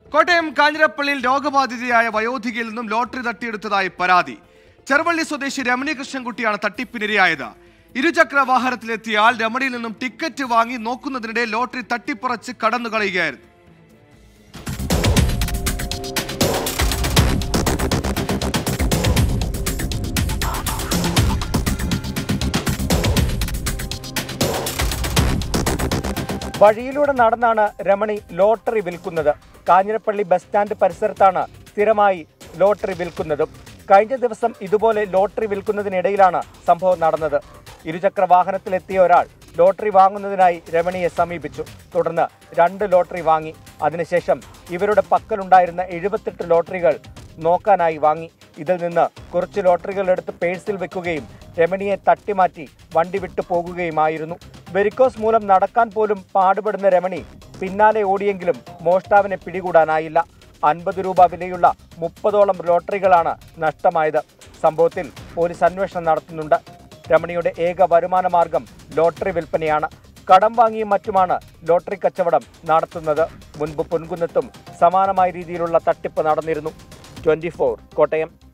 കോട്ടയം കാഞ്ഞിരപ്പള്ളിയിൽ രോഗബാധിതയായ വയോധികയിൽ നിന്നും ലോട്ടറി തട്ടിയെടുത്തതായി പരാതി ചെറുവള്ളി സ്വദേശി രമണി കൃഷ്ണൻകുട്ടിയാണ് തട്ടിപ്പിനിരയായത് ഇരുചക്ര വാഹനത്തിലെത്തിയ ആൾ രമണിയിൽ നിന്നും ടിക്കറ്റ് വാങ്ങി നോക്കുന്നതിനിടെ ലോട്ടറി തട്ടിപ്പറച്ച് കടന്നു കളയുകയായിരുന്നു വഴിയിലൂടെ നടന്നാണ് രമണി ലോട്ടറി വിൽക്കുന്നത് കാഞ്ഞിരപ്പള്ളി ബസ് സ്റ്റാൻഡ് പരിസരത്താണ് സ്ഥിരമായി ലോട്ടറി വിൽക്കുന്നതും കഴിഞ്ഞ ദിവസം ഇതുപോലെ ലോട്ടറി വിൽക്കുന്നതിനിടയിലാണ് സംഭവം നടന്നത് ഇരുചക്ര വാഹനത്തിലെത്തിയ ഒരാൾ ലോട്ടറി വാങ്ങുന്നതിനായി രമണിയെ സമീപിച്ചു തുടർന്ന് രണ്ട് ലോട്ടറി വാങ്ങി അതിനുശേഷം ഇവരുടെ പക്കലുണ്ടായിരുന്ന എഴുപത്തെട്ട് ലോട്ടറികൾ നോക്കാനായി വാങ്ങി ഇതിൽ നിന്ന് കുറച്ച് ലോട്ടറികൾ എടുത്ത് പേഴ്സിൽ വെക്കുകയും രമണിയെ തട്ടിമാറ്റി വണ്ടി വിട്ടു പോകുകയുമായിരുന്നു വെരിക്കോസ് മൂലം നടക്കാൻ പോലും പാടുപെടുന്ന രമണി പിന്നാലെ ഓടിയെങ്കിലും മോഷ്ടാവിനെ പിടികൂടാനായില്ല അൻപത് രൂപ വിലയുള്ള മുപ്പതോളം ലോട്ടറികളാണ് നഷ്ടമായത് സംഭവത്തിൽ പോലീസ് അന്വേഷണം നടത്തുന്നുണ്ട് രമണിയുടെ ഏക വരുമാന മാർഗം ലോട്ടറി വിൽപ്പനയാണ് കടം വാങ്ങിയും മറ്റുമാണ് ലോട്ടറി കച്ചവടം നടത്തുന്നത് മുൻപ് പൊൻകുന്നത്തും സമാനമായ രീതിയിലുള്ള തട്ടിപ്പ് നടന്നിരുന്നു ട്വന്റി കോട്ടയം